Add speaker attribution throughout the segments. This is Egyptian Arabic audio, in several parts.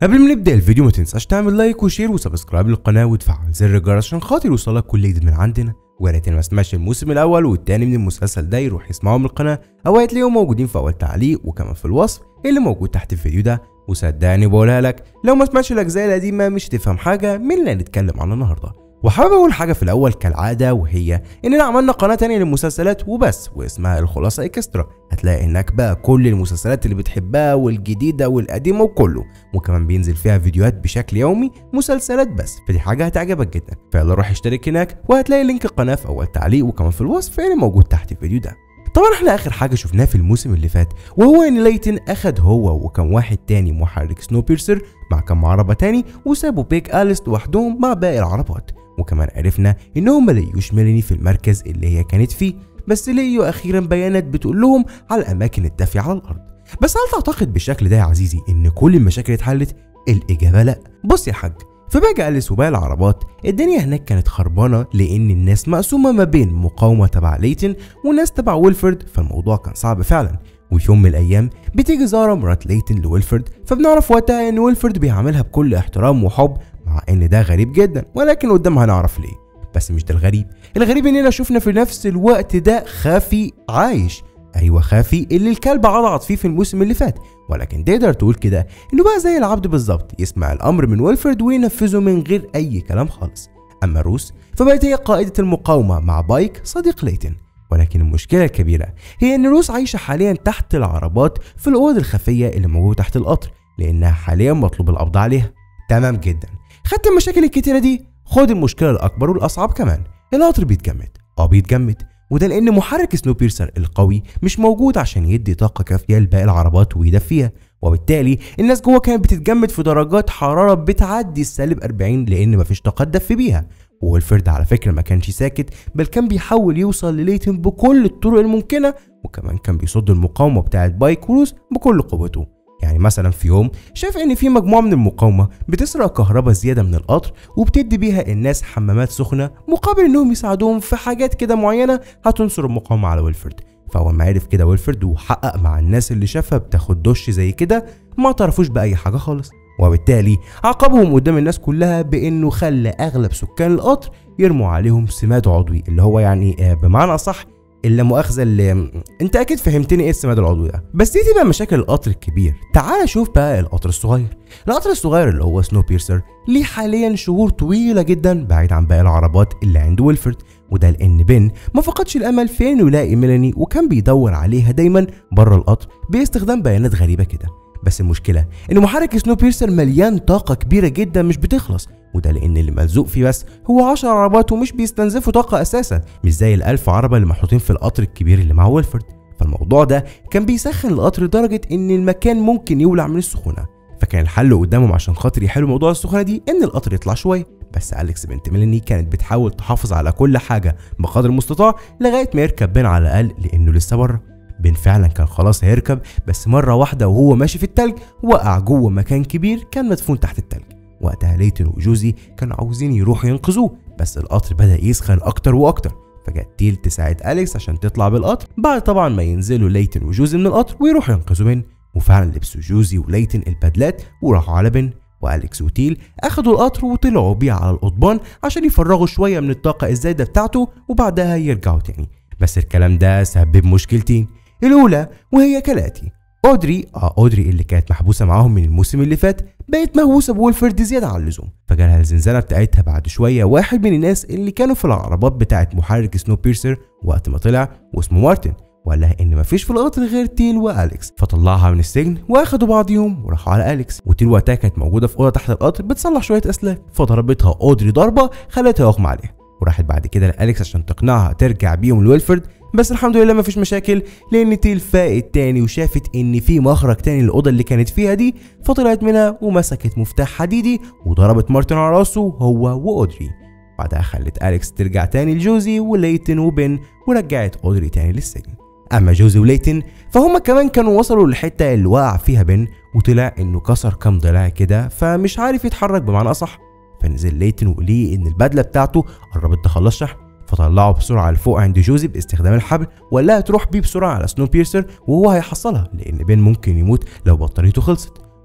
Speaker 1: قبل ما نبدا الفيديو ما تنساش تعمل لايك وشير وسبسكرايب للقناه وتفعل زر الجرس عشان خاطر يوصلك كل جديد من عندنا ويا ريت اللي ما سمعش الموسم الاول والتاني من المسلسل ده يروح يسمعهم من القناه او هتلاقيهم موجودين في اول تعليق وكمان في الوصف اللي موجود تحت الفيديو ده وصدقني بقولها لك لو ما سمعتش الاجزاء القديمه مش هتفهم حاجه من اللي هنتكلم عنه النهارده وحابب اقول حاجه في الاول كالعاده وهي اننا عملنا قناه تانية للمسلسلات وبس واسمها الخلاصه اكسترا هتلاقي هناك بقى كل المسلسلات اللي بتحبها والجديده والقديمه وكله وكمان بينزل فيها فيديوهات بشكل يومي مسلسلات بس فدي حاجه هتعجبك جدا فيلا روح اشترك هناك وهتلاقي لينك القناه في اول تعليق وكمان في الوصف اللي موجود تحت الفيديو ده طبعا احنا اخر حاجه شفناها في الموسم اللي فات وهو ان ليتن اخد هو وكان واحد تاني محرك سنو بيرسر مع كم عربه تاني وسابوا بيك اليس لوحدهم مع باقي العربات وكمان عرفنا انهم ما لقيوش ميلاني في المركز اللي هي كانت فيه بس لقيوا اخيرا بيانات بتقول لهم على الاماكن الدافيه على الارض بس هل تعتقد بالشكل ده يا عزيزي ان كل المشاكل اتحلت الاجابه لا بص يا حاج في باقي أليس وباقي العربات الدنيا هناك كانت خربانة لأن الناس مقسومة ما بين مقاومة تبع ليتن وناس تبع ويلفرد فالموضوع كان صعب فعلا وفي يوم من الأيام بتيجي زارا مرات ليتن لويلفرد فبنعرف وقتها إن ويلفرد بيعاملها بكل احترام وحب مع إن ده غريب جدا ولكن قدام هنعرف ليه بس مش ده الغريب الغريب إننا شفنا في نفس الوقت ده خافي عايش ايوه خافي اللي الكلب عضعض فيه في الموسم اللي فات ولكن تقدر تقول كده انه بقى زي العبد بالظبط يسمع الامر من ويلفرد وينفذه من غير اي كلام خالص اما روس فبقت هي قائده المقاومه مع بايك صديق ليتن ولكن المشكله الكبيره هي ان روس عايشه حاليا تحت العربات في الاوض الخفيه اللي موجوده تحت القطر لانها حاليا مطلوب القبض عليها تمام جدا خدت المشاكل الكتيره دي خد المشكله الاكبر والاصعب كمان القطر بيتجمد اه بيتجمد وده لان محرك سنو بيرسر القوي مش موجود عشان يدي طاقه كافيه لباقي العربات ويدفيها وبالتالي الناس جوه كانت بتتجمد في درجات حراره بتعدي السالب 40 لان مفيش طاقه تدفي بيها وولفرد على فكره ما كانش ساكت بل كان بيحاول يوصل لليتن بكل الطرق الممكنه وكمان كان بيصد المقاومه بتاعه بايك وروس بكل قوته يعني مثلا في يوم شاف ان في مجموعه من المقاومه بتسرق كهرباء زياده من القطر وبتدي بيها الناس حمامات سخنه مقابل انهم يساعدوهم في حاجات كده معينه هتنصر المقاومه على ويلفرد فاول ما عرف كده ويلفرد وحقق مع الناس اللي شافها بتاخد دش زي كده ما اعترفوش باي حاجه خالص وبالتالي عاقبهم قدام الناس كلها بانه خلى اغلب سكان القطر يرموا عليهم سماد عضوي اللي هو يعني بمعنى اصح الا مؤاخذه اللي انت اكيد فهمتني ايه السماد العضوي ده بس دي تبقى مشاكل القطر الكبير تعال شوف بقى القطر الصغير القطر الصغير اللي هو سنو بيرسر ليه حاليا شهور طويله جدا بعيد عن باقي العربات اللي عند ويلفرد وده لان بن ما فقدش الامل في انه يلاقي ميلاني وكان بيدور عليها دايما بره القطر باستخدام بيانات غريبه كده بس المشكله ان محرك سنو بيرسر مليان طاقه كبيره جدا مش بتخلص وده لان اللي ملزوق فيه بس هو 10 عربات ومش بيستنزفوا طاقه اساسا مش زي الألف عربه اللي محطوطين في القطر الكبير اللي مع ويلفرد فالموضوع ده كان بيسخن القطر لدرجه ان المكان ممكن يولع من السخونه فكان الحل قدامهم عشان خاطر يحلوا موضوع السخونه دي ان القطر يطلع شويه بس أليكس بنت ميلاني كانت بتحاول تحافظ على كل حاجه بقدر المستطاع لغايه ما يركب بين على الاقل لانه لسه بره بن فعلا كان خلاص هيركب بس مرة واحدة وهو ماشي في التلج وقع جوه مكان كبير كان مدفون تحت التلج وقتها ليتن وجوزي كانوا عاوزين يروحوا ينقذوه بس القطر بدأ يسخن أكتر وأكتر فجت تيل تساعد أليكس عشان تطلع بالقطر بعد طبعا ما ينزلوا ليتن وجوزي من القطر ويروحوا ينقذوا بن وفعلا لبسوا جوزي وليتن البدلات وراحوا على بن واليكس وتيل اخدوا القطر وطلعوا بيه على القضبان عشان يفرغوا شويه من الطاقه الزايده بتاعته وبعدها يرجعوا تاني بس الكلام ده سبب مشكلتين الأولى وهي كالآتي أودري آه أودري اللي كانت محبوسة معاهم من الموسم اللي فات بقت مهووسة بولفرد زيادة عن اللزوم فجالها الزنزانة بتاعتها بعد شوية واحد من الناس اللي كانوا في العربات بتاعت محرك سنو بيرسر وقت ما طلع واسمه مارتن وقال لها ان مفيش في القطر غير تيل واليكس فطلعها من السجن واخدوا بعضيهم وراحوا على اليكس وتيل وقتها كانت موجوده في اوضه تحت القطر بتصلح شويه اسلاك فضربتها اودري ضربه خلتها يغمى عليها وراحت بعد كده لاليكس عشان تقنعها ترجع بيهم لويلفرد بس الحمد لله مفيش مشاكل لان تيل فاقت تاني وشافت ان في مخرج تاني للاوضه اللي كانت فيها دي فطلعت منها ومسكت مفتاح حديدي وضربت مارتن على راسه هو واودري بعدها خلت اليكس ترجع تاني لجوزي وليتن وبن ورجعت اودري تاني للسجن اما جوزي وليتن فهم كمان كانوا وصلوا للحته اللي وقع فيها بن وطلع انه كسر كام ضلع كده فمش عارف يتحرك بمعنى اصح فنزل ليتن وليه ان البدله بتاعته قربت تخلص شحن فطلعه بسرعه لفوق عند جوزي باستخدام الحبل وقال لها تروح بيه بسرعه على سنو بيرسر وهو هيحصلها لان بين ممكن يموت لو بطاريته خلصت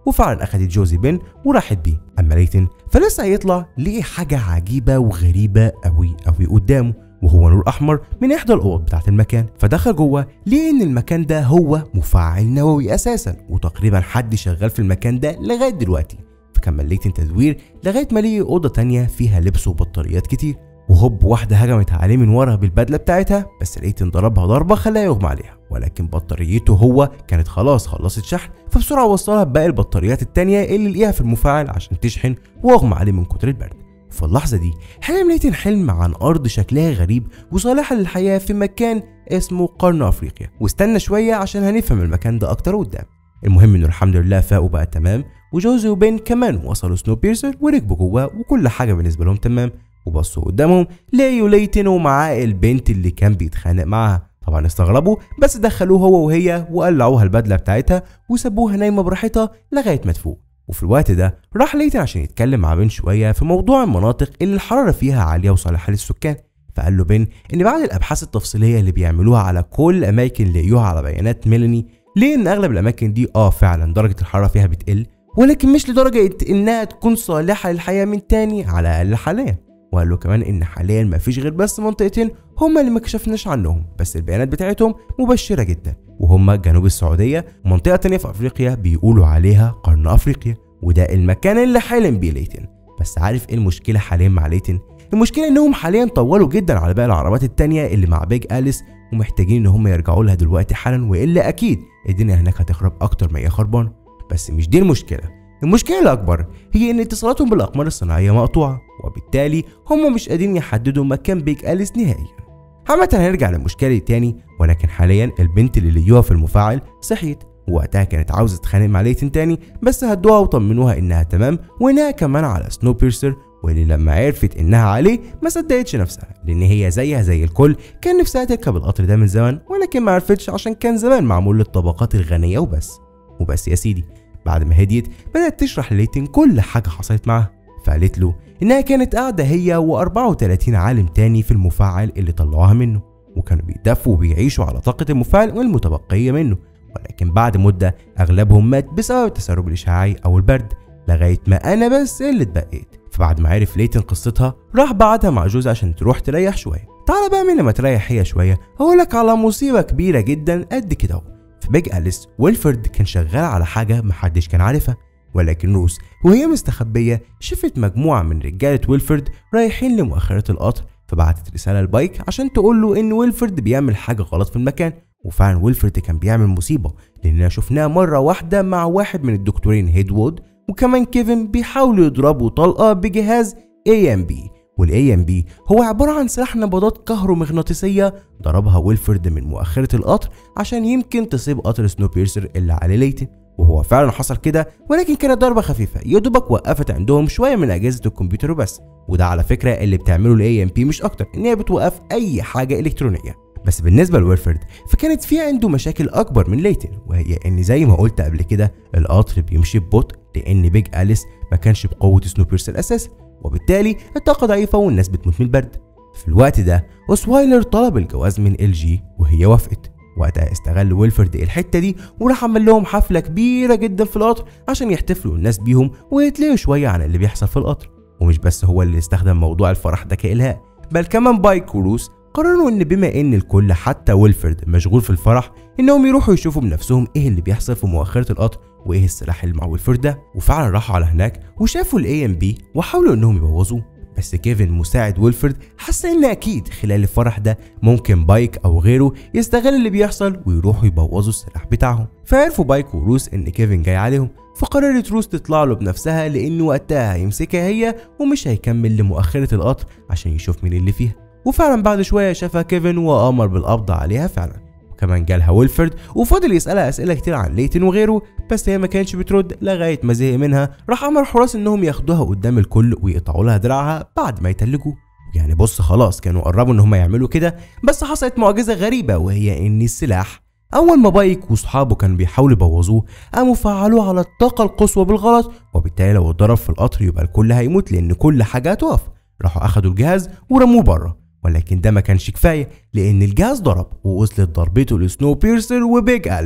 Speaker 1: وفعلا اخدت جوزي بن وراحت بيه اما ليتن فلسه هيطلع لقي حاجه عجيبه وغريبه قوي قوي قدامه وهو نور احمر من احدى الاوض بتاعه المكان فدخل جوه لقى ان المكان ده هو مفاعل نووي اساسا وتقريبا حد شغال في المكان ده لغايه دلوقتي فكمل ليتن تدوير لغايه ما لقي اوضه تانية فيها لبس وبطاريات كتير وهوب واحدة هجمت عليه من ورا بالبدلة بتاعتها بس لقيتن ضربها ضربة خلاها يغمى عليها ولكن بطاريته هو كانت خلاص خلصت شحن فبسرعة وصلها باقي البطاريات التانية اللي لقيها في المفاعل عشان تشحن واغمى عليه من كتر البرد في اللحظة دي حلم ليتن حلم عن أرض شكلها غريب وصالحة للحياة في مكان اسمه قرن أفريقيا واستنى شوية عشان هنفهم المكان ده أكتر قدام المهم إنه الحمد لله فاقوا بقى تمام وجوزي وبين كمان وصلوا سنو بيرسر وركبوا جواه وكل حاجة بالنسبة لهم تمام وبصوا قدامهم لقيوا ليتن ومعاه البنت اللي كان بيتخانق معاها طبعا استغربوا بس دخلوه هو وهي وقلعوها البدله بتاعتها وسابوها نايمه براحتها لغايه ما تفوق وفي الوقت ده راح ليتن عشان يتكلم مع بن شويه في موضوع المناطق اللي الحراره فيها عاليه وصالحه للسكان فقال له بن ان بعد الابحاث التفصيليه اللي بيعملوها على كل الاماكن اللي لقيوها على بيانات ميلاني ليه ان اغلب الاماكن دي اه فعلا درجه الحراره فيها بتقل ولكن مش لدرجه انها تكون صالحه للحياه من تاني على الاقل حاليا وقال له كمان ان حاليا ما فيش غير بس منطقتين هما اللي ما كشفناش عنهم بس البيانات بتاعتهم مبشره جدا وهما جنوب السعوديه ومنطقه تانية في افريقيا بيقولوا عليها قرن افريقيا وده المكان اللي حالم بيه ليتن بس عارف ايه المشكله حاليا مع ليتن المشكله انهم حاليا طولوا جدا على باقي العربات التانية اللي مع بيج اليس ومحتاجين ان هم يرجعوا لها دلوقتي حالا والا اكيد الدنيا هناك هتخرب اكتر ما هي خربانه بس مش دي المشكله المشكلة الأكبر هي إن اتصالاتهم بالأقمار الصناعية مقطوعة وبالتالي هم مش قادرين يحددوا مكان بيج أليس نهائيا عامة هنرجع للمشكلة دي تاني ولكن حاليا البنت اللي لقيوها في المفاعل صحيت وقتها كانت عاوزة تتخانق مع ليتن تاني بس هدوها وطمنوها إنها تمام وإنها كمان على سنو بيرسر واللي لما عرفت إنها عليه ما صدقتش نفسها لأن هي زيها زي الكل كان نفسها تركب القطر ده من زمان ولكن ما عرفتش عشان كان زمان معمول للطبقات الغنية وبس وبس يا سيدي بعد ما هديت بدأت تشرح لليتن كل حاجة حصلت معاها فقالت له إنها كانت قاعدة هي و34 عالم تاني في المفاعل اللي طلعوها منه وكانوا بيدفوا وبيعيشوا على طاقة المفاعل والمتبقية منه ولكن بعد مدة أغلبهم مات بسبب التسرب الإشعاعي أو البرد لغاية ما أنا بس اللي اتبقيت فبعد ما عرف ليتن قصتها راح بعتها مع جوز عشان تروح تريح شوية تعالى بقى من لما تريح هي شوية هقولك على مصيبة كبيرة جدا قد كده اهو في بيج أليس ويلفرد كان شغال على حاجة محدش كان عارفها ولكن روس وهي مستخبية شافت مجموعة من رجالة ويلفرد رايحين لمؤخرة القطر فبعتت رسالة لبايك عشان تقول له إن ويلفرد بيعمل حاجة غلط في المكان وفعلا ويلفرد كان بيعمل مصيبة لأننا شفناه مرة واحدة مع واحد من الدكتورين هيدوود وكمان كيفن بيحاولوا يضربوا طلقة بجهاز AMB والاي ام بي هو عباره عن سلاح نبضات كهرومغناطيسيه ضربها ويلفرد من مؤخره القطر عشان يمكن تصيب قطر سنو بيرسر اللي عليه ليتن وهو فعلا حصل كده ولكن كانت ضربه خفيفه يا دوبك وقفت عندهم شويه من اجهزه الكمبيوتر وبس وده على فكره اللي بتعمله الاي ام بي مش اكتر ان هي بتوقف اي حاجه الكترونيه بس بالنسبه لويلفرد فكانت في عنده مشاكل اكبر من ليتن وهي ان زي ما قلت قبل كده القطر بيمشي ببطء لان بيج اليس ما كانش بقوه سنو بيرسر اساسا وبالتالي الطاقة ضعيفة والناس بتموت من البرد في الوقت ده اوسوايلر طلب الجواز من ال جي وهي وافقت وقتها استغل ويلفرد الحتة دي وراح عمل لهم حفلة كبيرة جدا في القطر عشان يحتفلوا الناس بيهم ويتلهوا شوية عن اللي بيحصل في القطر ومش بس هو اللي استخدم موضوع الفرح ده كإلهاء بل كمان بايك وروس قرروا ان بما ان الكل حتى ويلفرد مشغول في الفرح انهم يروحوا يشوفوا بنفسهم ايه اللي بيحصل في مؤخرة القطر وايه السلاح اللي مع ويلفرد ده وفعلا راحوا على هناك وشافوا الاي ام بي وحاولوا انهم يبوظوه بس كيفن مساعد ويلفرد حس ان اكيد خلال الفرح ده ممكن بايك او غيره يستغل اللي بيحصل ويروحوا يبوظوا السلاح بتاعهم فعرفوا بايك وروس ان كيفن جاي عليهم فقررت روس تطلع له بنفسها لان وقتها هيمسكها هي ومش هيكمل لمؤخرة القطر عشان يشوف مين اللي فيها وفعلا بعد شويه شافها كيفن وامر بالقبض عليها فعلا وكمان جالها ويلفرد وفضل يسألها أسئلة كتير عن ليتن وغيره بس هي ما كانتش بترد لغاية ما زهق منها راح أمر حراس إنهم ياخدوها قدام الكل ويقطعوا لها دراعها بعد ما يتلجوا يعني بص خلاص كانوا قربوا إن هم يعملوا كده بس حصلت معجزة غريبة وهي إن السلاح أول ما بايك وصحابه كانوا بيحاولوا يبوظوه قاموا فعلوه على الطاقة القصوى بالغلط وبالتالي لو اتضرب في القطر يبقى الكل هيموت لأن كل حاجة هتقف راحوا أخدوا الجهاز ورموه بره ولكن ده ما كانش كفايه لان الجهاز ضرب ووصلت ضربته لسنو بيرسر وبيج اليس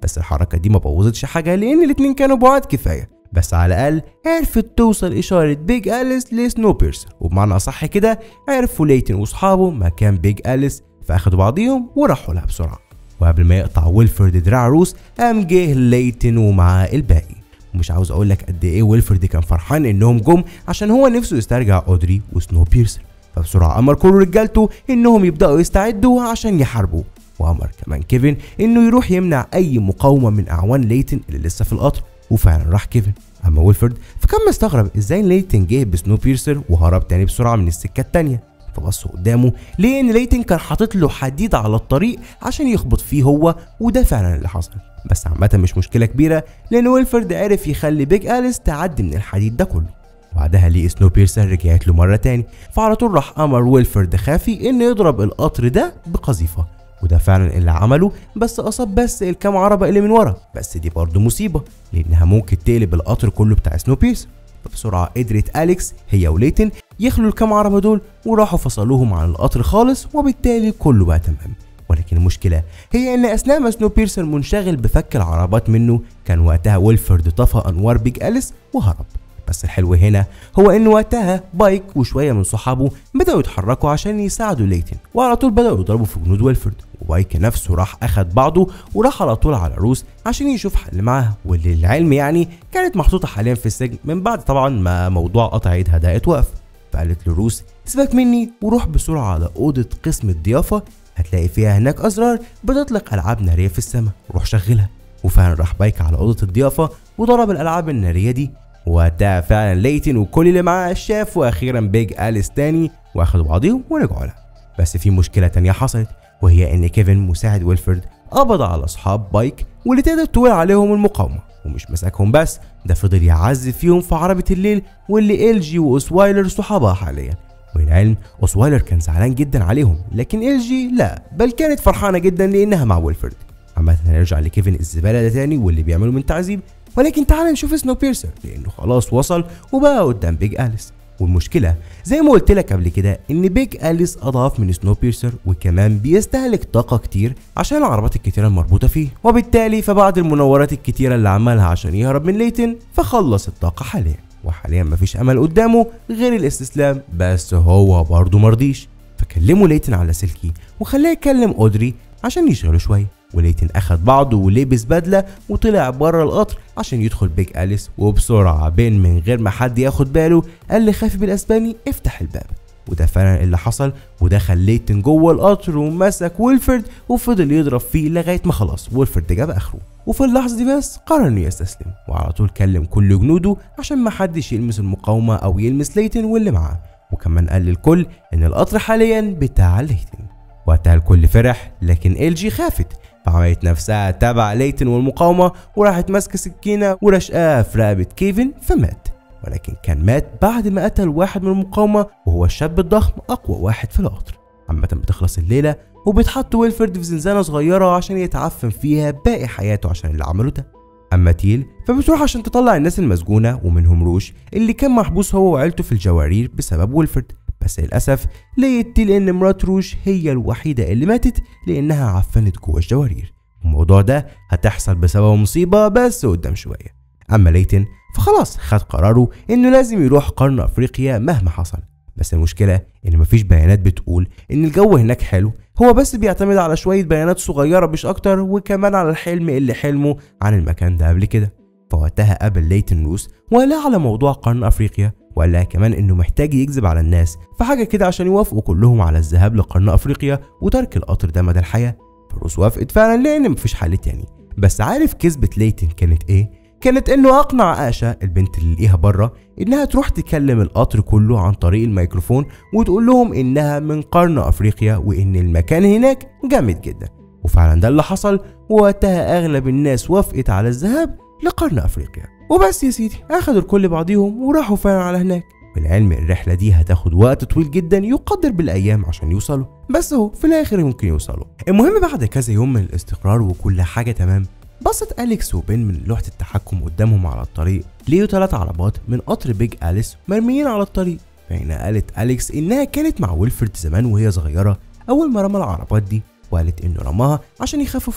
Speaker 1: بس الحركة دي ما بوظتش حاجة لأن الاتنين كانوا بعاد كفاية بس على الأقل عرفت توصل إشارة بيج أليس لسنو بيرسر وبمعنى أصح كده عرفوا ليتن وأصحابه مكان بيج أليس فأخدوا بعضيهم وراحوا لها بسرعة وقبل ما يقطع ويلفرد دراع روس قام جه ليتن ومعاه الباقي ومش عاوز اقول لك قد ايه ويلفرد كان فرحان انهم جم عشان هو نفسه يسترجع اودري وسنو بيرسر فبسرعه امر كل رجالته انهم يبداوا يستعدوا عشان يحاربوا وامر كمان كيفن انه يروح يمنع اي مقاومه من اعوان ليتن اللي لسه في القطر وفعلا راح كيفن اما ويلفرد فكان مستغرب ازاي ليتن جه بسنو بيرسر وهرب تاني بسرعه من السكه التانيه فبص قدامه ليه ان ليتن كان حاطط له حديد على الطريق عشان يخبط فيه هو وده فعلا اللي حصل بس عامة مش مشكلة كبيرة لأن ويلفرد عرف يخلي بيج أليس تعدي من الحديد ده كله وبعدها لقي سنو بيرسر رجعت له مرة تاني فعلى طول راح أمر ويلفرد خافي إنه يضرب القطر ده بقذيفة وده فعلا اللي عمله بس أصاب بس الكام عربة اللي من ورا بس دي برضه مصيبة لأنها ممكن تقلب القطر كله بتاع سنو بيرسر فبسرعة قدرت أليكس هي وليتن يخلوا الكام عربة دول وراحوا فصلوهم عن القطر خالص وبالتالي كله بقى تمام ولكن المشكلة هي ان اثناء ما سنو بيرسر منشغل بفك العربات منه كان وقتها ويلفرد طفى انوار بيج أليس وهرب بس الحلو هنا هو ان وقتها بايك وشوية من صحابه بدأوا يتحركوا عشان يساعدوا ليتن وعلى طول بدأوا يضربوا في جنود ويلفرد وبايك نفسه راح اخد بعضه وراح على طول على روس عشان يشوف حل معاها واللي العلم يعني كانت محطوطة حاليا في السجن من بعد طبعا ما موضوع قطع ايدها ده اتوقف فقالت لروس سيبك مني وروح بسرعة على أوضة قسم الضيافة هتلاقي فيها هناك أزرار بتطلق ألعاب نارية في السماء روح شغلها وفعلا راح بايك على أوضة الضيافة وضرب الألعاب النارية دي وقتها فعلا ليتن وكل اللي معاه شافوا أخيرا بيج أليس تاني وأخدوا بعضهم ورجعوا لها بس في مشكلة تانية حصلت وهي إن كيفن مساعد ويلفرد قبض على أصحاب بايك واللي تقدر تقول عليهم المقاومة ومش مساكهم بس ده فضل يعذب فيهم في عربة الليل واللي ال جي واسوايلر صحابها حاليا وللعلم اوسوايلر كان زعلان جدا عليهم لكن ال جي لا بل كانت فرحانه جدا لانها مع ويلفرد عامة هنرجع لكيفن الزباله ده تاني واللي بيعمله من تعذيب ولكن تعال نشوف سنو بيرسر لانه خلاص وصل وبقى قدام بيج اليس والمشكله زي ما قلت لك قبل كده ان بيج اليس اضعف من سنو بيرسر وكمان بيستهلك طاقه كتير عشان العربات الكتيره المربوطه فيه وبالتالي فبعد المنورات الكتيره اللي عملها عشان يهرب من ليتن فخلص الطاقه حاليا وحاليا مفيش امل قدامه غير الاستسلام بس هو برضه مرضيش فكلمه ليتن على سلكي وخلاه يكلم اودري عشان يشغله شويه وليتن اخد بعضه ولبس بدله وطلع بره القطر عشان يدخل بيج اليس وبسرعه بين من غير ما حد ياخد باله قال لي خافي بالاسباني افتح الباب وده فعلا اللي حصل ودخل ليتن جوه القطر ومسك ويلفرد وفضل يضرب فيه لغايه ما خلاص ويلفرد جاب اخره وفي اللحظه دي بس قرر انه يستسلم وعلى طول كلم كل جنوده عشان ما حدش يلمس المقاومه او يلمس ليتن واللي معاه وكمان قال للكل ان القطر حاليا بتاع ليتن وقتها الكل فرح لكن ال جي خافت فعملت نفسها تبع ليتن والمقاومة وراحت ماسكة سكينة ورشقاها في رقبة كيفن فمات ولكن كان مات بعد ما قتل واحد من المقاومة وهو الشاب الضخم أقوى واحد في القطر عامة بتخلص الليلة وبيتحط ويلفرد في زنزانة صغيرة عشان يتعفن فيها باقي حياته عشان اللي عمله ده أما تيل فبتروح عشان تطلع الناس المسجونة ومنهم روش اللي كان محبوس هو وعيلته في الجوارير بسبب ويلفرد بس للأسف لقيت تيل إن مرات روش هي الوحيدة اللي ماتت لأنها عفنت جوه الجوارير الموضوع ده هتحصل بسبب مصيبة بس قدام شوية أما ليتن فخلاص خد قراره إنه لازم يروح قرن أفريقيا مهما حصل بس المشكلة إن مفيش بيانات بتقول إن الجو هناك حلو هو بس بيعتمد على شوية بيانات صغيرة مش أكتر وكمان على الحلم اللي حلمه عن المكان ده قبل كده فوقتها قابل ليتن روس وقال على موضوع قرن أفريقيا وقال لها كمان إنه محتاج يكذب على الناس فحاجة كده عشان يوافقوا كلهم على الذهاب لقرن أفريقيا وترك القطر ده مدى الحياة فروس وافقت فعلا لأن مفيش حل تاني بس عارف كذبة ليتن كانت إيه؟ كانت انه اقنع آشا البنت اللي لقيها بره انها تروح تكلم القطر كله عن طريق الميكروفون وتقول لهم انها من قرن افريقيا وان المكان هناك جامد جدا وفعلا ده اللي حصل ووقتها اغلب الناس وافقت على الذهاب لقرن افريقيا وبس يا سيدي اخدوا الكل بعضيهم وراحوا فعلا على هناك بالعلم الرحلة دي هتاخد وقت طويل جدا يقدر بالأيام عشان يوصلوا بس هو في الآخر ممكن يوصلوا المهم بعد كذا يوم من الاستقرار وكل حاجة تمام بصت أليكس وبين من لوحة التحكم قدامهم على الطريق لقيوا ثلاث عربات من قطر بيج أليس مرميين على الطريق فهنا قالت أليكس إنها كانت مع ويلفرد زمان وهي صغيرة أول ما رمى العربات دي وقالت إنه رماها عشان يخفف وزن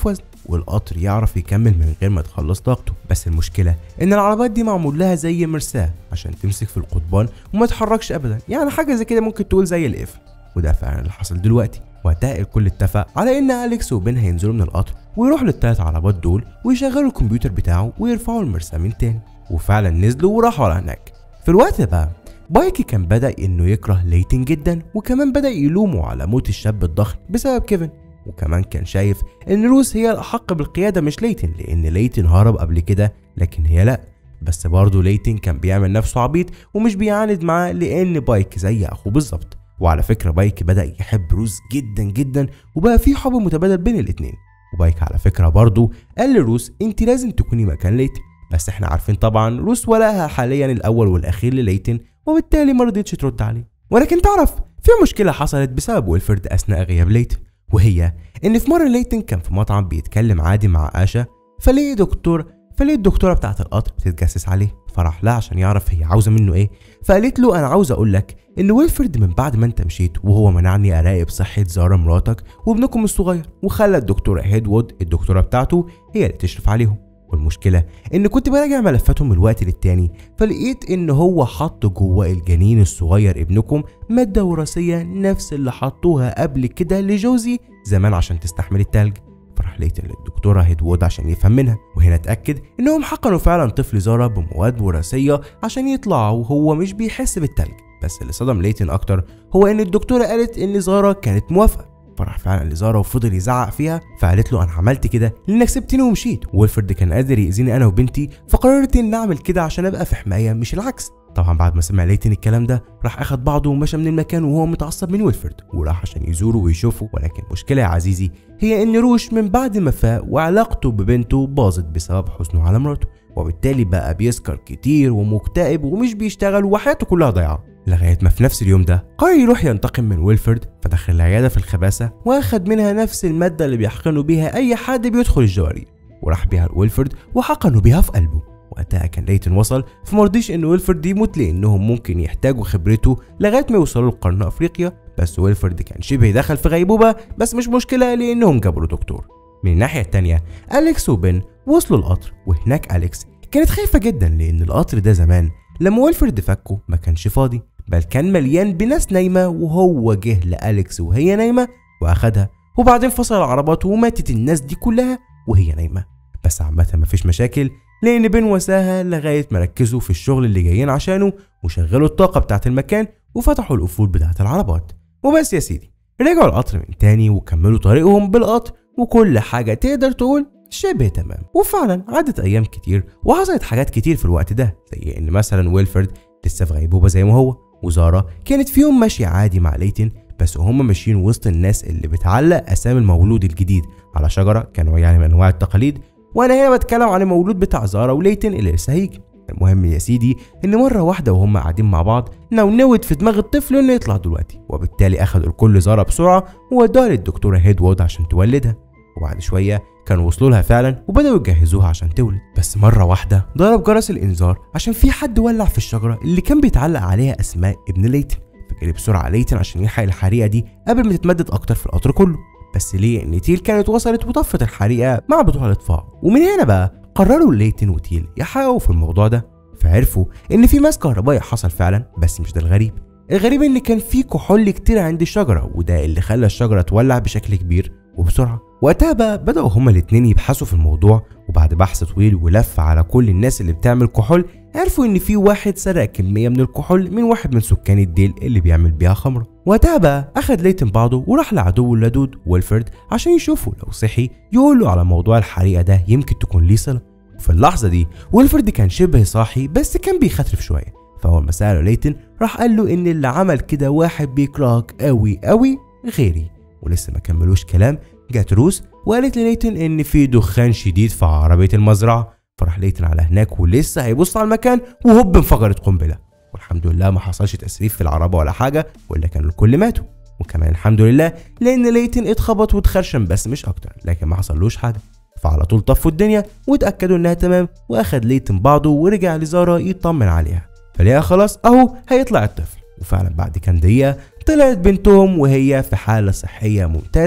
Speaker 1: والقطر يعرف يكمل من غير ما تخلص طاقته بس المشكله ان العربات دي معمول لها زي مرساه عشان تمسك في القضبان وما تتحركش ابدا يعني حاجه زي كده ممكن تقول زي القفل وده فعلا اللي حصل دلوقتي وقتها الكل اتفق على ان اليكس وبين هينزلوا من القطر ويروحوا للتلات عربات دول ويشغلوا الكمبيوتر بتاعه ويرفعوا المرساه من تاني وفعلا نزلوا وراحوا على هناك في الوقت ده بقى بايكي كان بدأ إنه يكره ليتن جدا وكمان بدأ يلومه على موت الشاب الضخم بسبب كيفن وكمان كان شايف إن روس هي الأحق بالقيادة مش ليتن لأن ليتن هرب قبل كده لكن هي لأ بس برضه ليتن كان بيعمل نفسه عبيط ومش بيعاند معاه لأن بايك زي أخوه بالظبط وعلى فكرة بايك بدأ يحب روس جدا جدا وبقى في حب متبادل بين الاتنين وبايك على فكرة برضه قال لروس انت لازم تكوني مكان ليتن بس احنا عارفين طبعا روس ولاها حاليا الاول والاخير لليتن وبالتالي ما رضيتش ترد عليه ولكن تعرف في مشكله حصلت بسبب ويلفرد اثناء غياب ليتن وهي ان في مره ليتن كان في مطعم بيتكلم عادي مع اشا فلقي دكتور فلقي الدكتوره بتاعه القطر بتتجسس عليه فراح لها عشان يعرف هي عاوزه منه ايه فقالت له انا عاوز اقول لك ان ويلفرد من بعد ما انت مشيت وهو منعني اراقب صحه زارا مراتك وابنكم الصغير وخلى الدكتوره هيدوود الدكتوره بتاعته هي اللي تشرف عليهم والمشكلة إن كنت براجع ملفاتهم من وقت للتاني فلقيت إن هو حط جوه الجنين الصغير ابنكم مادة وراثية نفس اللي حطوها قبل كده لجوزي زمان عشان تستحمل التلج فراح لقيت الدكتورة هيدوود عشان يفهم منها وهنا اتأكد إنهم حقنوا فعلا طفل زارا بمواد وراثية عشان يطلع وهو مش بيحس بالتلج بس اللي صدم ليتن أكتر هو إن الدكتورة قالت إن زارا كانت موافقة فراح فعلا لزارا وفضل يزعق فيها فقالت له انا عملت كده لانك سبتني ومشيت ويلفرد كان قادر يأذيني انا وبنتي فقررت ان اعمل كده عشان ابقى في حمايه مش العكس طبعا بعد ما سمع ليتن الكلام ده راح اخد بعضه ومشى من المكان وهو متعصب من ويلفرد وراح عشان يزوره ويشوفه ولكن المشكله يا عزيزي هي ان روش من بعد ما فاق وعلاقته ببنته باظت بسبب حزنه على مراته وبالتالي بقى بيسكر كتير ومكتئب ومش بيشتغل وحياته كلها ضيعه لغايه ما في نفس اليوم ده قرر يروح ينتقم من ويلفرد فدخل العياده في الخباثه واخد منها نفس الماده اللي بيحقنوا بيها اي حد بيدخل الجواري وراح بيها لويلفرد وحقنوا بيها في قلبه وقتها كان ليتن وصل فمرضيش ان ويلفرد يموت لانهم ممكن يحتاجوا خبرته لغايه ما يوصلوا لقرن افريقيا بس ويلفرد كان شبه دخل في غيبوبه بس مش مشكله لانهم جابوا له دكتور من الناحيه التانيه اليكس وبن وصلوا القطر وهناك اليكس كانت خايفه جدا لان القطر ده زمان لما ويلفرد فكه ما كانش فاضي بل كان مليان بناس نايمه وهو جه لاليكس وهي نايمه واخدها وبعدين فصل العربات وماتت الناس دي كلها وهي نايمه بس عامه مفيش مشاكل لان بين وساها لغايه ما ركزوا في الشغل اللي جايين عشانه وشغلوا الطاقه بتاعه المكان وفتحوا القفول بتاعه العربات وبس يا سيدي رجعوا القطر من تاني وكملوا طريقهم بالقطر وكل حاجه تقدر تقول شبه تمام وفعلا عدت ايام كتير وحصلت حاجات كتير في الوقت ده زي ان مثلا ويلفرد لسه في غيبوبه زي ما هو وزارا كانت في يوم ماشيه عادي مع ليتن بس وهم ماشيين وسط الناس اللي بتعلق اسامي المولود الجديد على شجره كانوا يعني من انواع التقاليد وانا هنا بتكلم عن المولود بتاع زارا وليتن اللي لسه هيجي المهم يا سيدي ان مره واحده وهم قاعدين مع بعض نونوت في دماغ الطفل انه يطلع دلوقتي وبالتالي اخدوا الكل زارا بسرعه وودوها للدكتوره هيدوود عشان تولدها وبعد شويه كانوا وصلوا لها فعلا وبداوا يجهزوها عشان تولد بس مره واحده ضرب جرس الانذار عشان في حد ولع في الشجره اللي كان بيتعلق عليها اسماء ابن ليتن فجري بسرعه ليتن عشان يلحق الحريقه دي قبل ما تتمدد اكتر في القطر كله بس ليه ان تيل كانت وصلت وطفت الحريقه مع بتوع الاطفاء ومن هنا بقى قرروا ليتن وتيل يحققوا في الموضوع ده فعرفوا ان في ماس كهربائي حصل فعلا بس مش ده الغريب الغريب ان كان في كحول كتير عند الشجره وده اللي خلى الشجره تولع بشكل كبير وبسرعه وقتها بقى بدأوا هما الاتنين يبحثوا في الموضوع وبعد بحث طويل ولف على كل الناس اللي بتعمل كحول عرفوا ان في واحد سرق كمية من الكحول من واحد من سكان الديل اللي بيعمل بيها خمرة وقتها بقى اخد ليتن بعضه وراح لعدوه اللدود ويلفرد عشان يشوفه لو صحي يقول له على موضوع الحريقة ده يمكن تكون ليه صلة وفي اللحظة دي ويلفرد كان شبه صاحي بس كان بيخاطرف شوية فأول ما سأله ليتن راح قال له إن اللي عمل كده واحد بيكرهك قوي قوي غيري ولسه ما كملوش كلام جت روس وقالت لليتن ان في دخان شديد في عربيه المزرعه فراح ليتن على هناك ولسه هيبص على المكان وهوب انفجرت قنبله والحمد لله ما حصلش تسريف في العربه ولا حاجه ولا كانوا الكل ماتوا وكمان الحمد لله لان ليتن اتخبط واتخرشم بس مش اكتر لكن ما حصلوش حاجه فعلى طول طفوا الدنيا واتاكدوا انها تمام واخد ليتن بعضه ورجع لزارا يطمن عليها فلقى خلاص اهو هيطلع الطفل وفعلا بعد كام دقيقه طلعت بنتهم وهي في حاله صحيه ممتازه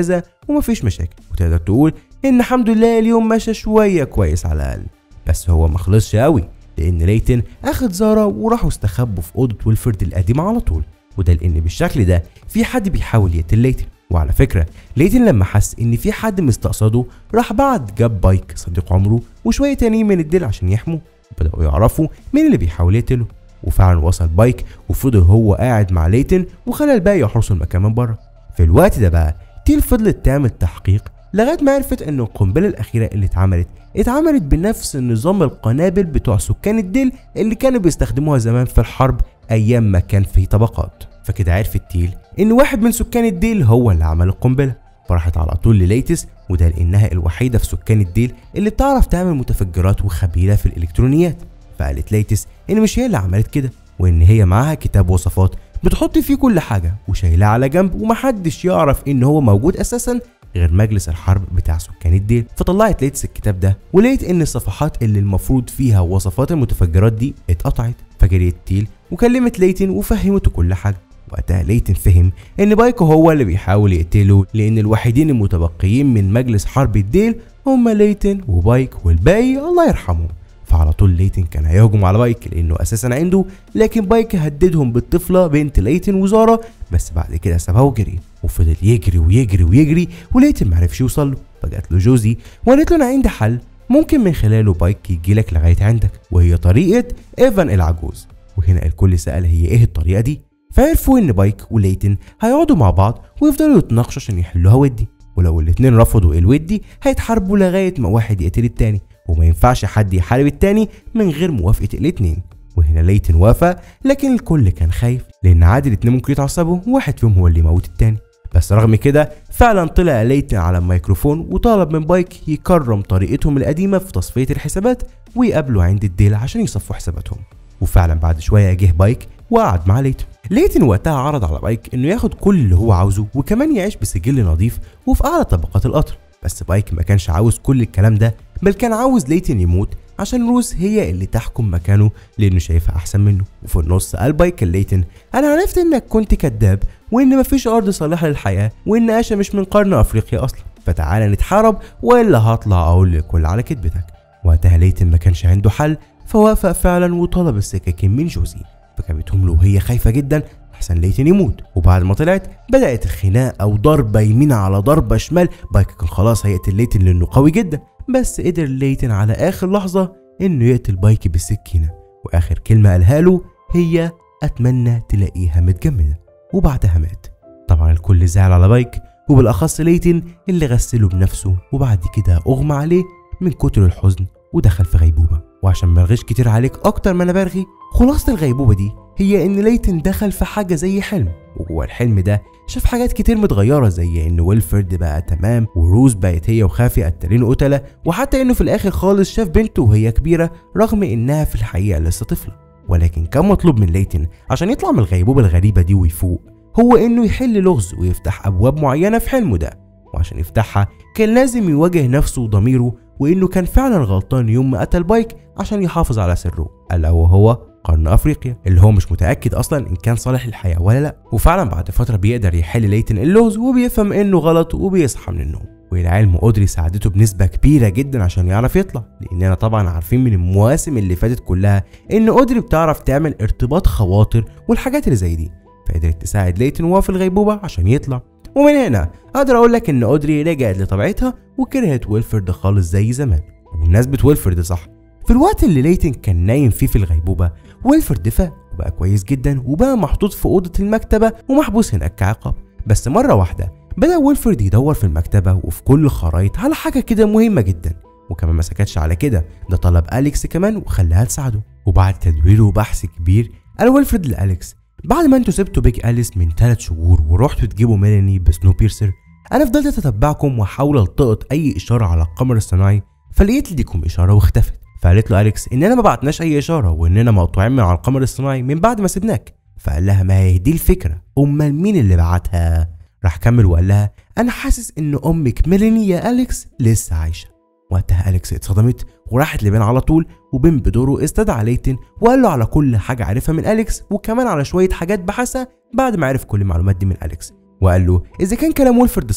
Speaker 1: ومفيش مشاكل وتقدر تقول ان الحمد لله اليوم ماشي شويه كويس على الاقل بس هو ما خلصش قوي لان ليتن اخد زارا وراحوا استخبوا في اوضه ويلفرد القديمه على طول وده لان بالشكل ده في حد بيحاول يقتل ليتن وعلى فكره ليتن لما حس ان في حد مستقصده راح بعد جاب بايك صديق عمره وشويه تانيين من الديل عشان يحموه بداوا يعرفوا مين اللي بيحاول يقتله وفعلا وصل بايك وفضل هو قاعد مع ليتن وخلى الباقي يحرسوا المكان من بره في الوقت ده بقى تيل فضلت تعمل تحقيق لغايه ما عرفت ان القنبله الاخيره اللي اتعملت اتعملت بنفس نظام القنابل بتوع سكان الديل اللي كانوا بيستخدموها زمان في الحرب ايام ما كان في طبقات فكده عرفت تيل ان واحد من سكان الديل هو اللي عمل القنبله فراحت على طول لليتس وده لانها الوحيده في سكان الديل اللي بتعرف تعمل متفجرات وخبيره في الالكترونيات فقالت ليتس ان مش هي اللي عملت كده وان هي معاها كتاب وصفات بتحط فيه كل حاجه وشايلاه على جنب ومحدش يعرف ان هو موجود اساسا غير مجلس الحرب بتاع سكان الديل فطلعت ليتس الكتاب ده ولقيت ان الصفحات اللي المفروض فيها وصفات المتفجرات دي اتقطعت فجريت تيل وكلمت ليتن وفهمته كل حاجه وقتها ليتن فهم ان بايكو هو اللي بيحاول يقتله لان الوحيدين المتبقيين من مجلس حرب الديل هما ليتن وبايك والباقي الله يرحمهم فعلى طول ليتن كان هيهجم على بايك لانه اساسا عنده لكن بايك هددهم بالطفله بنت ليتن وزارا بس بعد كده سابها وجري وفضل يجري ويجري ويجري وليتن معرفش يوصل له فجات له جوزي وقالت له انا عندي حل ممكن من خلاله بايك يجي لك لغايه عندك وهي طريقه ايفان العجوز وهنا الكل سال هي ايه الطريقه دي فعرفوا ان بايك وليتن هيقعدوا مع بعض ويفضلوا يتناقشوا عشان يحلوها ودي ولو الاتنين رفضوا الودي هيتحاربوا لغايه ما واحد يقتل التاني وما ينفعش حد يحارب التاني من غير موافقه الاتنين وهنا ليتن وافق لكن الكل كان خايف لان عادي الاتنين ممكن يتعصبوا وواحد فيهم هو اللي يموت التاني بس رغم كده فعلا طلع ليتن على الميكروفون وطلب من بايك يكرم طريقتهم القديمه في تصفيه الحسابات ويقابلوا عند الديل عشان يصفوا حساباتهم وفعلا بعد شويه جه بايك وقعد مع ليتن ليتن وقتها عرض على بايك انه ياخد كل اللي هو عاوزه وكمان يعيش بسجل نظيف وفي اعلى طبقات القطر بس بايك ما كانش عاوز كل الكلام ده بل كان عاوز ليتن يموت عشان روز هي اللي تحكم مكانه لانه شايفها احسن منه وفي النص قال بايك ليتن انا عرفت انك كنت كذاب وان مفيش ارض صالحه للحياه وان اشا مش من قرن افريقيا اصلا فتعالى نتحارب والا هطلع اقول لكل على كذبتك وقتها ليتن ما كانش عنده حل فوافق فعلا وطلب السكاكين من جوزي فجابتهم له وهي خايفه جدا احسن ليتن يموت وبعد ما طلعت بدات الخناقه وضربه يمين على ضربه شمال بايك كان خلاص هيقتل ليتن لانه قوي جدا بس قدر ليتن على اخر لحظه انه يقتل بايك بالسكينه واخر كلمه قالها له هي اتمنى تلاقيها متجمده وبعدها مات طبعا الكل زعل على بايك وبالاخص ليتن اللي غسله بنفسه وبعد كده اغمى عليه من كتر الحزن ودخل في غيبوبه وعشان ما الغيش كتير عليك اكتر ما انا برغي خلاصه الغيبوبه دي هي ان ليتن دخل في حاجه زي حلم وجوه الحلم ده شاف حاجات كتير متغيره زي ان ويلفرد بقى تمام وروز بقت هي وخافي قتالين قتله وحتى انه في الاخر خالص شاف بنته وهي كبيره رغم انها في الحقيقه لسه طفله ولكن كان مطلوب من ليتن عشان يطلع من الغيبوبه الغريبه دي ويفوق هو انه يحل لغز ويفتح ابواب معينه في حلمه ده وعشان يفتحها كان لازم يواجه نفسه وضميره وانه كان فعلا غلطان يوم ما قتل بايك عشان يحافظ على سره الا وهو قرن افريقيا اللي هو مش متاكد اصلا ان كان صالح للحياه ولا لا وفعلا بعد فتره بيقدر يحل ليتن اللغز وبيفهم انه غلط وبيصحى من النوم والعلم اودري ساعدته بنسبه كبيره جدا عشان يعرف يطلع لاننا طبعا عارفين من المواسم اللي فاتت كلها ان اودري بتعرف تعمل ارتباط خواطر والحاجات اللي زي دي فقدرت تساعد ليتن وهو في الغيبوبه عشان يطلع ومن هنا اقدر اقول لك ان اودري رجعت لطبيعتها وكرهت ويلفرد خالص زي زمان وبمناسبه ويلفرد صح في الوقت اللي ليتن كان نايم فيه في الغيبوبه ويلفرد فاق وبقى كويس جدا وبقى محطوط في اوضه المكتبه ومحبوس هناك كعقاب بس مره واحده بدا ويلفرد يدور في المكتبه وفي كل الخرايط على حاجه كده مهمه جدا وكمان ما سكتش على كده ده طلب اليكس كمان وخلاها تساعده وبعد تدوير وبحث كبير قال ويلفرد لاليكس بعد ما انتوا سبتوا بيج اليس من 3 شهور ورحتوا تجيبوا ميلاني بسنو بيرسر انا فضلت اتتبعكم واحاول التقط اي اشاره على القمر الصناعي فلقيت ليكم اشاره واختفت فقالت له اليكس اننا ما بعتناش اي اشاره واننا مقطوعين من على القمر الصناعي من بعد ما سبناك فقال لها ما هي دي الفكره امال مين اللي بعتها راح كمل وقال لها انا حاسس ان امك ميلاني يا اليكس لسه عايشه وقتها اليكس اتصدمت وراحت لبين على طول وبين بدوره استدعى ليتن وقال له على كل حاجه عارفها من اليكس وكمان على شويه حاجات بحثها بعد ما عرف كل المعلومات دي من اليكس وقال له اذا كان كلام ويلفرد صح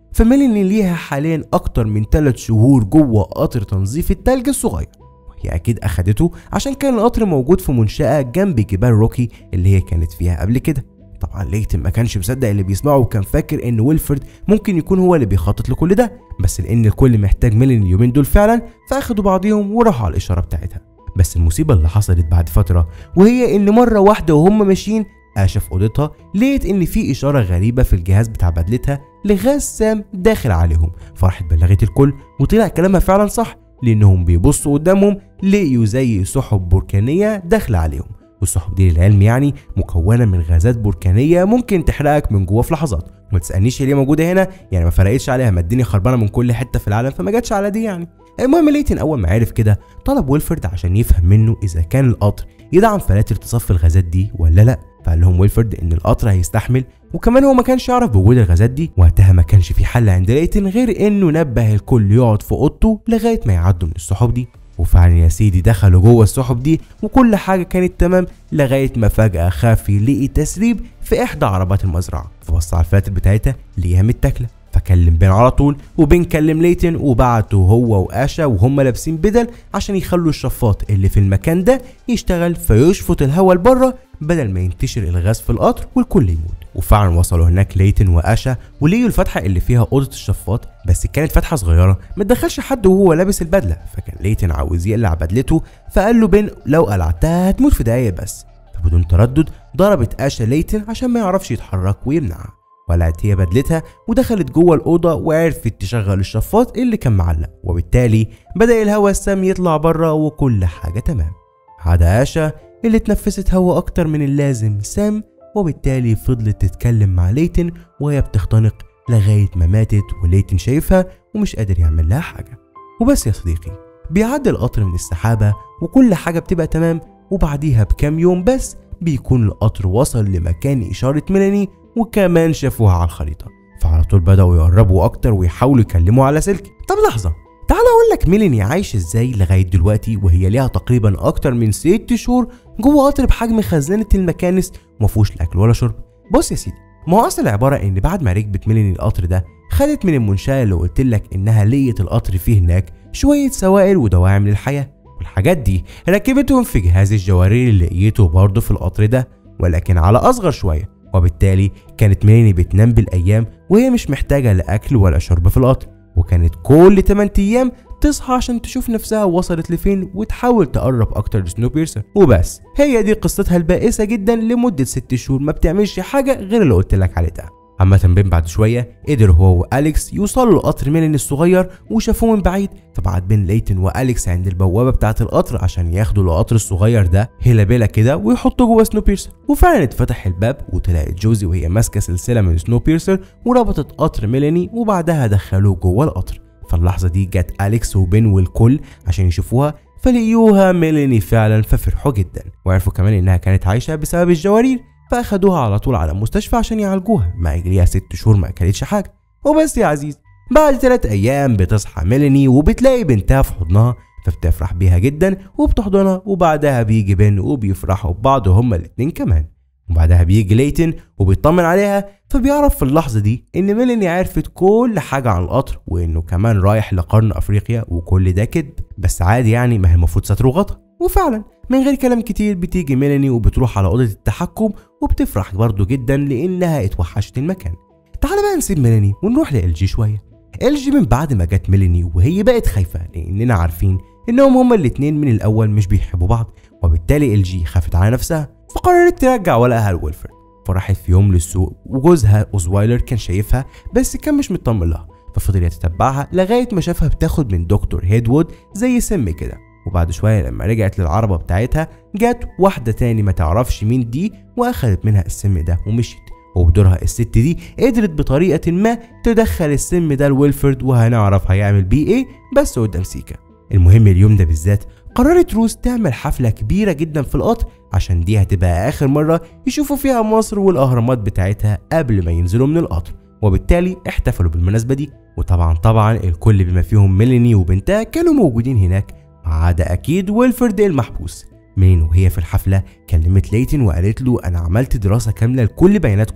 Speaker 1: فميلاني ليها حاليا اكتر من 3 شهور جوه قطر تنظيف التلج الصغير وهي اكيد اخدته عشان كان القطر موجود في منشأة جنب جبال روكي اللي هي كانت فيها قبل كده طبعا ليتن ما كانش مصدق اللي بيسمعه وكان فاكر ان ويلفرد ممكن يكون هو اللي بيخطط لكل ده بس لان الكل محتاج ميلاني اليومين دول فعلا فاخدوا بعضيهم وراحوا على الاشاره بتاعتها بس المصيبه اللي حصلت بعد فتره وهي ان مره واحده وهم ماشيين آشا في أوضتها لقيت إن في إشارة غريبة في الجهاز بتاع بدلتها لغاز سام داخل عليهم فراحت بلغت الكل وطلع كلامها فعلا صح لأنهم بيبصوا قدامهم لقيوا زي سحب بركانية داخلة عليهم والسحب دي للعلم يعني مكونة من غازات بركانية ممكن تحرقك من جوه في لحظات وما تسألنيش ليه موجودة هنا يعني ما فرقتش عليها ما الدنيا خربانة من كل حتة في العالم فما جاتش على دي يعني المهم ليتن أول ما عرف كده طلب ويلفرد عشان يفهم منه إذا كان القطر يدعم فلاتر تصفي الغازات دي ولا لا فقال لهم ويلفرد ان القطر هيستحمل وكمان هو ما كانش يعرف بوجود الغازات دي وقتها ما كانش في حل عند ليتن غير انه نبه الكل يقعد في اوضته لغايه ما يعدوا من السحب دي وفعلا يا سيدي دخلوا جوه السحب دي وكل حاجه كانت تمام لغايه ما فجاه خافي لقي تسريب في احدى عربات المزرعه فبص على الفلاتر بتاعتها لقيها متاكله فكلم بين على طول وبين كلم ليتن وبعته هو واشا وهم لابسين بدل عشان يخلوا الشفاط اللي في المكان ده يشتغل فيشفط الهواء لبره بدل ما ينتشر الغاز في القطر والكل يموت وفعلا وصلوا هناك ليتن واشا ولقيوا الفتحه اللي فيها اوضه الشفاط بس كانت فتحه صغيره ما تدخلش حد وهو لابس البدله فكان ليتن عاوز يقلع بدلته فقال له بين لو قلعتها هتموت في دقايق بس فبدون تردد ضربت اشا ليتن عشان ما يعرفش يتحرك ويمنعها ولعت هي بدلتها ودخلت جوه الأوضة وعرفت تشغل الشفاط اللي كان معلق وبالتالي بدأ الهواء السام يطلع بره وكل حاجة تمام عدا آشا اللي اتنفست هوا أكتر من اللازم سام وبالتالي فضلت تتكلم مع ليتن وهي بتختنق لغاية ما ماتت وليتن شايفها ومش قادر يعمل لها حاجة وبس يا صديقي بيعدي القطر من السحابة وكل حاجة بتبقى تمام وبعديها بكام يوم بس بيكون القطر وصل لمكان إشارة ميلاني وكمان شافوها على الخريطة فعلى طول بدأوا يقربوا أكتر ويحاولوا يكلموا على سلك طب لحظة تعال أقول لك ميلاني عايشة إزاي لغاية دلوقتي وهي ليها تقريبا أكتر من ست شهور جوه قطر بحجم خزانة المكانس ومفهوش لا أكل ولا شرب بص يا سيدي ما هو أصل العبارة إن بعد ما ركبت ميلاني القطر ده خدت من المنشأة اللي قلت لك إنها لقيت القطر فيه هناك شوية سوائل ودواعم للحياة والحاجات دي ركبتهم في جهاز الجوارير اللي لقيته برضه في القطر ده ولكن على أصغر شوية وبالتالي كانت ميلاني بتنام بالايام وهي مش محتاجه لا اكل ولا شرب في القطر وكانت كل 8 ايام تصحى عشان تشوف نفسها وصلت لفين وتحاول تقرب اكتر لسنو بيرسون وبس هي دي قصتها البائسه جدا لمده 6 شهور ما بتعملش حاجه غير اللي قلت لك عليه ده عامة بين بعد شوية قدر هو وأليكس يوصلوا لقطر ميلاني الصغير وشافوه من بعيد فبعت بين ليتن وأليكس عند البوابة بتاعة القطر عشان ياخدوا القطر الصغير ده هيلا بيلا كده ويحطوا جوه سنو بيرسر وفعلا اتفتح الباب وطلعت جوزي وهي ماسكة سلسلة من سنو بيرسر وربطت قطر ميلاني وبعدها دخلوه جوه القطر فاللحظة دي جت أليكس وبين والكل عشان يشوفوها فلقيوها ميلاني فعلا ففرحوا جدا وعرفوا كمان انها كانت عايشة بسبب الجوارير فاخدوها على طول على المستشفى عشان يعالجوها مع ليها ست شهور ما اكلتش حاجه وبس يا عزيز بعد ثلاث ايام بتصحى ميلاني وبتلاقي بنتها في حضنها فبتفرح بيها جدا وبتحضنها وبعدها بيجي بين وبيفرحوا ببعض هما الاتنين كمان وبعدها بيجي ليتن وبيطمن عليها فبيعرف في اللحظة دي إن ميلاني عرفت كل حاجة عن القطر وإنه كمان رايح لقرن أفريقيا وكل ده كذب بس عادي يعني ما هي المفروض ستر وغطا وفعلا من غير كلام كتير بتيجي ميلاني وبتروح على أوضة التحكم وبتفرح برضه جدا لأنها اتوحشت المكان تعال بقى نسيب ميلاني ونروح لإلجي شوية إلجي من بعد ما جت ميلاني وهي بقت خايفة لأننا عارفين إنهم هما الاتنين من الأول مش بيحبوا بعض وبالتالي إلجي خافت على نفسها فقررت ترجع ولقها لويلفرد فراحت في يوم للسوق وجوزها اوزوايلر كان شايفها بس كان مش مطمن لها ففضل يتتبعها لغايه ما شافها بتاخد من دكتور هيدوود زي سم كده وبعد شويه لما رجعت للعربه بتاعتها جت واحده تاني ما تعرفش مين دي واخدت منها السم ده ومشيت وبدورها الست دي قدرت بطريقه ما تدخل السم ده لويلفرد وهنعرف هيعمل بيه ايه بس قدام سيكا المهم اليوم ده بالذات قررت روز تعمل حفلة كبيرة جدا في القطر عشان دي هتبقى آخر مرة يشوفوا فيها مصر والأهرامات بتاعتها قبل ما ينزلوا من القطر وبالتالي احتفلوا بالمناسبة دي وطبعا طبعا الكل بما فيهم ميلاني وبنتها كانوا موجودين هناك ما عدا أكيد ويلفرد المحبوس مين وهي في الحفلة كلمت ليتن وقالت له أنا عملت دراسة كاملة لكل بياناتكم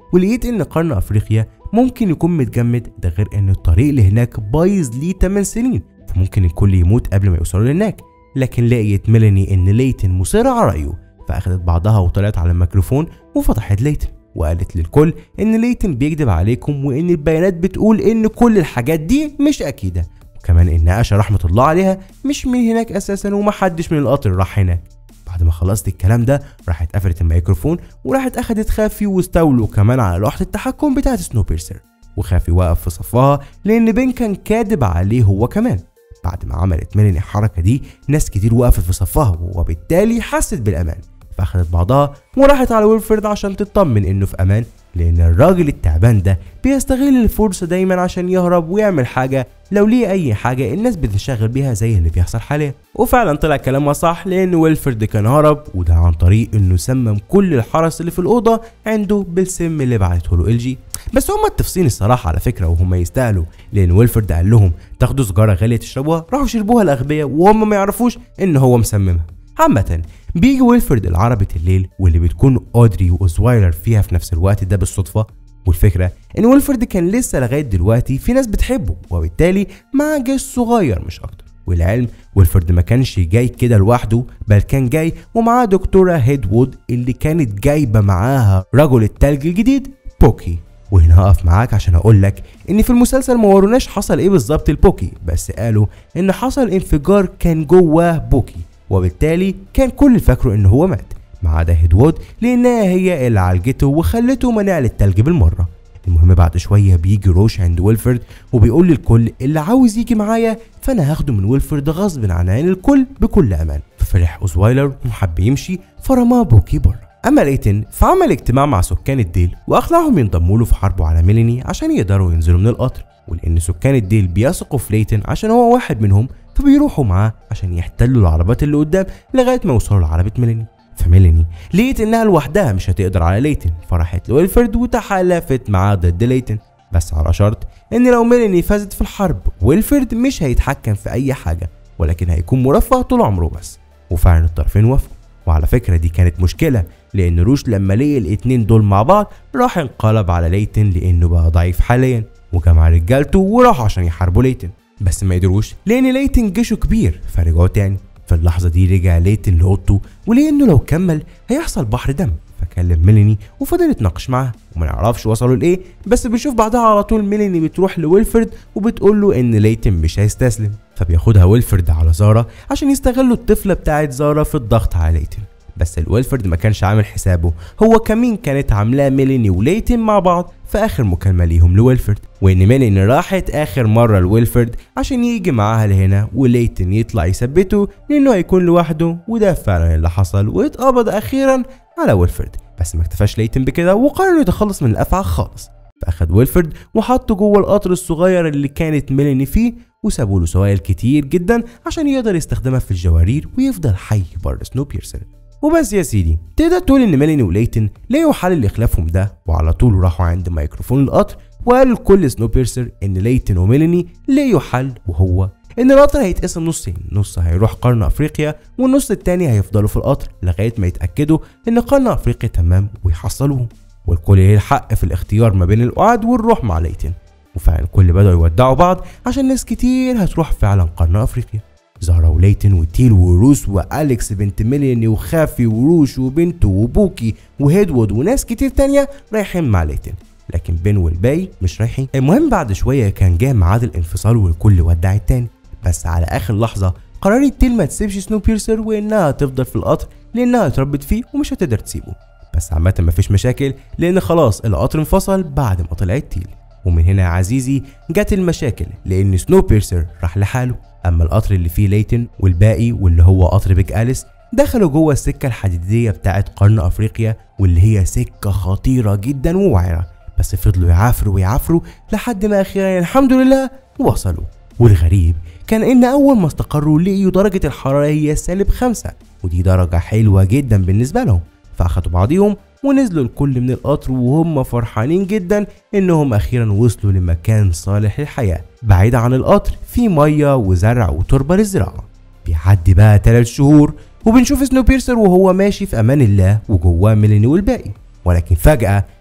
Speaker 1: ولقيت ان قرن افريقيا ممكن يكون متجمد ده غير ان الطريق لهناك بايظ ليه 8 سنين فممكن الكل يموت قبل ما يوصلوا لهناك لكن لقيت ميلاني ان ليتن مصر على رايه فاخدت بعضها وطلعت على الميكروفون وفتحت ليتن وقالت للكل ان ليتن بيكذب عليكم وان البيانات بتقول ان كل الحاجات دي مش اكيده وكمان ان اشا رحمه الله عليها مش من هناك اساسا ومحدش من القطر راح هناك بعد ما خلصت الكلام ده راحت قفلت الميكروفون وراحت اخدت خافي واستولوا كمان على لوحه التحكم بتاعت سنو بيرسر وخافي وقف في صفها لان بين كان كاذب عليه هو كمان بعد ما عملت ميلاني الحركه دي ناس كتير وقفت في صفها وبالتالي حست بالامان فاخدت بعضها وراحت على ويلفرد عشان تطمن انه في امان لان الراجل التعبان ده بيستغل الفرصه دايما عشان يهرب ويعمل حاجه لو ليه اي حاجه الناس بتشتغل بيها زي اللي بيحصل حاليا وفعلا طلع كلامها صح لان ويلفرد كان هرب وده عن طريق انه سمم كل الحرس اللي في الاوضه عنده بالسم اللي بعته له ال جي بس هما التفصيل الصراحه على فكره وهم يستاهلوا لان ويلفرد قال لهم تاخدوا سجاره غاليه تشربوها راحوا شربوها الاغبياء وهم ما يعرفوش ان هو مسممها عامة بيجي ويلفرد العربة الليل واللي بتكون اودري واوزوايلر فيها في نفس الوقت ده بالصدفة والفكرة ان ويلفرد كان لسه لغاية دلوقتي في ناس بتحبه وبالتالي معاه جيش صغير مش اكتر والعلم ويلفرد ما كانش جاي كده لوحده بل كان جاي ومعاه دكتورة هيدوود اللي كانت جايبة معاها رجل التلج الجديد بوكي وهنا هقف معاك عشان اقول لك ان في المسلسل ما وروناش حصل ايه بالظبط لبوكي بس قالوا ان حصل انفجار كان جواه بوكي وبالتالي كان كل فاكره ان هو مات ما عدا هيدوود لانها هي اللي عالجته وخلته مناع للتلج بالمره المهم بعد شويه بيجي روش عند ويلفرد وبيقول للكل اللي عاوز يجي معايا فانا هاخده من ويلفرد غصب عن عين الكل بكل امان ففرح اوزوايلر وحب يمشي فرماه بوكي بره اما ليتن فعمل اجتماع مع سكان الديل واقنعهم ينضموا له في حربه على ميلاني عشان يقدروا ينزلوا من القطر ولان سكان الديل بيثقوا في ليتن عشان هو واحد منهم فبيروحوا معاه عشان يحتلوا العربات اللي قدام لغايه ما يوصلوا لعربه ميلاني فميلاني لقيت انها لوحدها مش هتقدر على ليتن فراحت لويلفرد وتحالفت معاه ضد ليتن بس على شرط ان لو ميلاني فازت في الحرب ويلفرد مش هيتحكم في اي حاجه ولكن هيكون مرفه طول عمره بس وفعلا الطرفين وافقوا وعلى فكرة دي كانت مشكلة لأن روش لما لقي الاتنين دول مع بعض راح انقلب على ليتن لأنه بقى ضعيف حاليا وجمع رجالته وراحوا عشان يحاربوا ليتن بس ما قدروش لأن ليتن جيشه كبير فرجعوا تاني في اللحظة دي رجع ليتن لأوضته ولأنه لو كمل هيحصل بحر دم فكلم ميلاني وفضل يتناقش معاها وما نعرفش وصلوا لايه بس بنشوف بعدها على طول ميلاني بتروح لويلفرد وبتقول له ان ليتن مش هيستسلم فبياخدها ويلفرد على زارا عشان يستغلوا الطفله بتاعت زارا في الضغط على ليتن بس الويلفرد ما كانش عامل حسابه هو كمين كانت عاملاه ميلاني وليتن مع بعض في اخر مكالمه ليهم لويلفرد وان ميلاني راحت اخر مره لويلفرد عشان يجي معاها لهنا وليتن يطلع يثبته لانه هيكون لوحده وده فعلا اللي حصل واتقبض اخيرا على ويلفرد بس ما اكتفاش ليتن بكده وقرر يتخلص من الافعى خالص فاخد ويلفرد وحطه جوه القطر الصغير اللي كانت ميلاني فيه وسابوا له سوائل كتير جدا عشان يقدر يستخدمها في الجوارير ويفضل حي بره سنو بيرسر وبس يا سيدي تقدر تقول ان ميلاني وليتن لقوا حل لاخلافهم ده وعلى طول راحوا عند ميكروفون القطر وقالوا لكل سنو بيرسر ان ليتن وميلاني لقوا حل وهو ان القطر هيتقسم نصين نص هيروح قرن افريقيا والنص التاني هيفضلوا في القطر لغايه ما يتاكدوا ان قرن افريقيا تمام ويحصلوهم والكل ليه الحق في الاختيار ما بين القعاد والروح مع ليتن وفعلا الكل بدأوا يودعوا بعض عشان ناس كتير هتروح فعلا قرن افريقيا زهرة وليتن وتيل وروس واليكس بنت ميليني وخافي وروش وبنته وبوكي وهيدوود وناس كتير تانية رايحين مع ليتن لكن بين والباقي مش رايحين المهم بعد شوية كان جاء ميعاد الانفصال والكل ودع التاني بس على اخر لحظة قررت تيل ما تسيبش سنو بيرسر وانها تفضل في القطر لانها اتربت فيه ومش هتقدر تسيبه بس عامة مفيش مشاكل لان خلاص القطر انفصل بعد ما طلعت تيل ومن هنا يا عزيزي جت المشاكل لان سنو بيرسر راح لحاله اما القطر اللي فيه ليتن والباقي واللي هو قطر بيج اليس دخلوا جوه السكة الحديدية بتاعت قرن افريقيا واللي هي سكة خطيرة جدا ووعرة بس فضلوا يعافروا ويعافروا لحد ما اخيرا الحمد لله وصلوا والغريب كان ان اول ما استقروا لقيوا درجة الحرارة هي سالب خمسة ودي درجة حلوة جدا بالنسبة لهم فاخدوا بعضيهم ونزلوا الكل من القطر وهم فرحانين جدا انهم اخيرا وصلوا لمكان صالح للحياة بعيد عن القطر في مية وزرع وتربة للزراعة بيعدي بقى 3 شهور وبنشوف سنو بيرسر وهو ماشي في امان الله وجواه ميلاني والباقي ولكن فجأة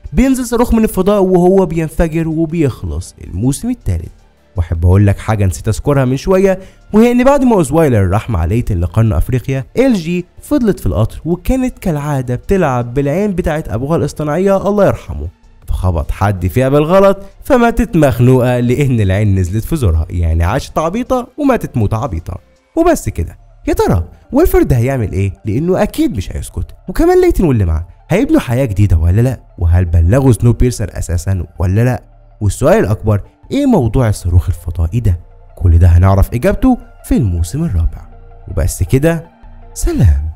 Speaker 1: بينزل صاروخ من الفضاء وهو بينفجر وبيخلص الموسم الثالث واحب اقول لك حاجه نسيت اذكرها من شويه وهي ان بعد ما اوزوايلر راح مع ليتن لقرن افريقيا ال جي فضلت في القطر وكانت كالعاده بتلعب بالعين بتاعت ابوها الاصطناعيه الله يرحمه فخبط حد فيها بالغلط فماتت مخنوقه لان العين نزلت في زورها يعني عاشت عبيطه وماتت موت عبيطه وبس كده يا ترى ويلفرد هيعمل ايه لانه اكيد مش هيسكت وكمان ليتن واللي معاه هيبنوا حياه جديده ولا لا وهل بلغوا سنو بيرسر اساسا ولا لا والسؤال الاكبر ايه موضوع الصاروخ الفضائي ده كل ده هنعرف اجابته في الموسم الرابع وبس كده سلام